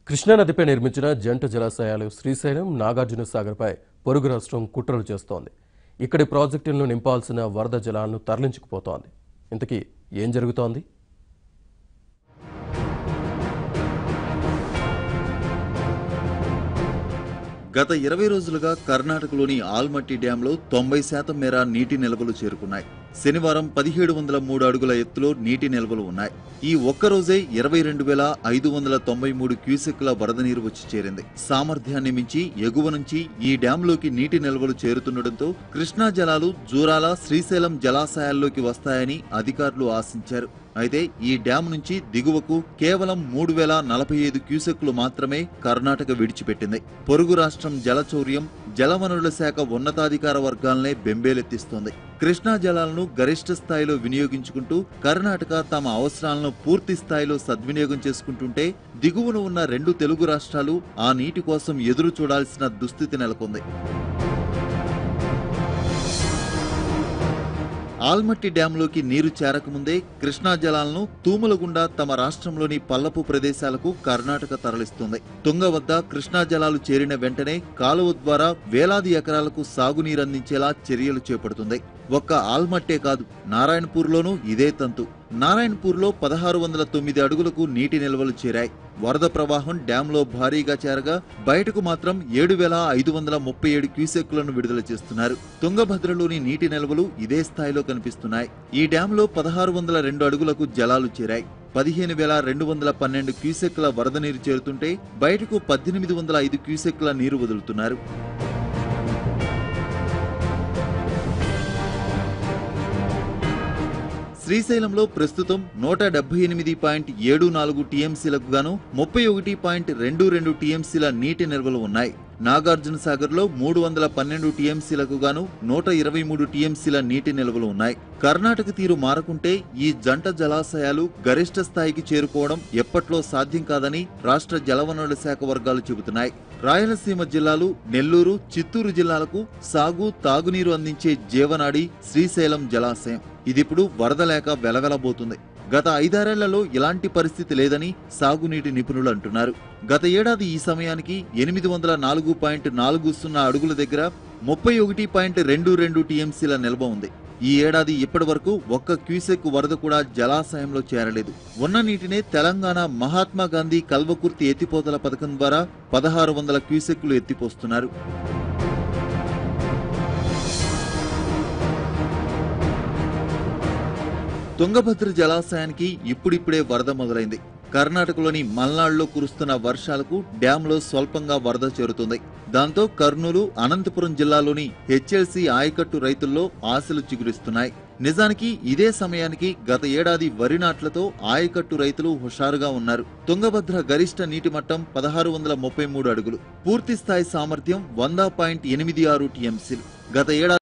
కృష్ణానదిపై నిర్మించిన జంట జలాశయాలు శ్రీశైలం నాగార్జున సాగర్పై పొరుగు రాష్ట్రం కుట్రలు చేస్తోంది ఇక్కడి ప్రాజెక్టులను నింపాల్సిన వరద జలాలను తరలించుకుపోతోంది ఇంతకీ ఏం జరుగుతోంది గత ఇరవై రోజులుగా కర్ణాటకలోని ఆల్మట్టి డ్యాంలో తొంభై శాతం మేర నీటి నిల్వలు చేరుకున్నాయి శనివారం పదిహేడు వందల మూడు అడుగుల ఎత్తులో నీటి నిల్వలు ఉన్నాయి ఈ ఒక్కరోజే ఇరవై రెండు వేల ఐదు వందల తొంభై మూడు క్యూసెక్ల వరద నీరు వచ్చి చేరింది సామర్థ్యాన్ని మించి ఎగువ నుంచి ఈ డ్యాంలోకి నీటి నిల్వలు చేరుతుండటంతో కృష్ణా జలాలు జూరాల శ్రీశైలం జలాశయాల్లోకి వస్తాయని అధికారులు ఆశించారు అయితే ఈ డ్యాం నుంచి దిగువకు కేవలం మూడు వేల నలభై ఐదు క్యూసెక్లు మాత్రమే కర్ణాటక విడిచిపెట్టింది పొరుగు రాష్ట్రం జలచౌర్యం జలవనరుల శాఖ ఉన్నతాధికార వర్గాలనే బెంబేలెత్తిస్తోంది కృష్ణా జలాలను గరిష్ట స్థాయిలో వినియోగించుకుంటూ కర్ణాటక తమ అవసరాలను పూర్తి స్థాయిలో సద్వినియోగం చేసుకుంటుంటే దిగువన ఉన్న రెండు తెలుగు రాష్ట్రాలు ఆ నీటి కోసం ఎదురు చూడాల్సిన దుస్థితి నెలకొంది ఆల్మట్టి డ్యాంలోకి నీరు చేరకముందే కృష్ణా జలాలను తూముల గుండా తమ రాష్ట్రంలోని పల్లపు ప్రదేశాలకు కర్ణాటక తరలిస్తుంది తుంగ వద్ద కృష్ణా జలాలు చేరిన వెంటనే కాలువ ద్వారా వేలాది ఎకరాలకు సాగునీరు అందించేలా చర్యలు చేపడుతుంది ఒక్క ఆల్మట్టే కాదు నారాయణపూర్లోనూ ఇదే తంతు నారాయణపూర్లో పదహారు వందల తొమ్మిది అడుగులకు నీటి నిల్వలు చేరాయి వరద ప్రవాహం డ్యాంలో భారీగా చేరగా బయటకు మాత్రం ఏడు వేల ఐదు వందల ముప్పై ఏడు క్యూసెక్కులను విడుదల చేస్తున్నారు తుంగభద్రలోని నీటి నిల్వలు ఇదే స్థాయిలో కనిపిస్తున్నాయి ఈ డ్యాంలో పదహారు వందల రెండు అడుగులకు జలాలు చేరాయి పదిహేను వేల రెండు వందల పన్నెండు క్యూసెక్ల వరద నీరు చేరుతుంటే బయటకు పద్దెనిమిది వందల ఐదు క్యూసెక్ల నీరు వదులుతున్నారు శ్రీశైలంలో ప్రస్తుతం నూట డెబ్బై ఎనిమిది పాయింట్ ఏడు నాలుగు టీఎంసీలకు గాను ముప్పై ఒకటి పాయింట్ రెండు రెండు టీఎంసీల నీటి నిల్వలు ఉన్నాయి నాగార్జున సాగర్ లో మూడు వందల పన్నెండు టీఎంసీలకు గాను నూట ఇరవై మూడు టీఎంసీల నీటి నిల్వలు ఉన్నాయి కర్ణాటక తీరు మారకుంటే ఈ జంట జలాశయాలు గరిష్ట స్థాయికి చేరుకోవడం ఎప్పట్లో సాధ్యం కాదని రాష్ట్ర జలవనరుల శాఖ వర్గాలు చెబుతున్నాయి రాయలసీమ జిల్లాలు నెల్లూరు చిత్తూరు జిల్లాలకు సాగు తాగునీరు అందించే జీవనాడి శ్రీశైలం జలాశయం ఇదిప్పుడు వరద లేక వెలవెలబోతుంది గత ఐదారేళ్లలో ఇలాంటి పరిస్థితి లేదని సాగునీటి నిపుణులు అంటున్నారు గత ఏడాది ఈ సమయానికి ఎనిమిది వందల నాలుగు పాయింట్ నాలుగు సున్నా అడుగుల దగ్గర ముప్పై ఒకటి పాయింట్ రెండు రెండు టీఎంసీల నిల్వ ఉంది ఈ ఏడాది ఇప్పటి వరకు ఒక్క క్యూసెక్ వరద కూడా జలాశయంలో చేరలేదు ఉన్న నీటినే తెలంగాణ మహాత్మా గాంధీ కల్వకుర్తి ఎత్తిపోతల పథకం ద్వారా పదహారు వందల క్యూసెక్లు ఎత్తిపోస్తున్నారు తుంగభద్ర జలాశయానికి ఇప్పుడిప్పుడే వరద మొదలైంది కర్ణాటకలోని మల్నాడులో కురుస్తున్న వర్షాలకు డ్యాంలో స్వల్పంగా వరద చేరుతుంది దాంతో కర్నూలు అనంతపురం జిల్లాలోని హెచ్ఎల్సి ఆయకట్టు రైతుల్లో ఆశలు చిగురిస్తున్నాయి నిజానికి ఇదే సమయానికి గత ఏడాది వరి నాట్లతో ఆయకట్టు రైతులు హుషారుగా ఉన్నారు తుంగభద్ర గరిష్ట నీటి మట్టం పదహారు వందల ముప్పై మూడు అడుగులు పూర్తి స్థాయి సామర్థ్యం వంద పాయింట్ ఎనిమిది ఆరు టీఎంసీలు గత ఏడాది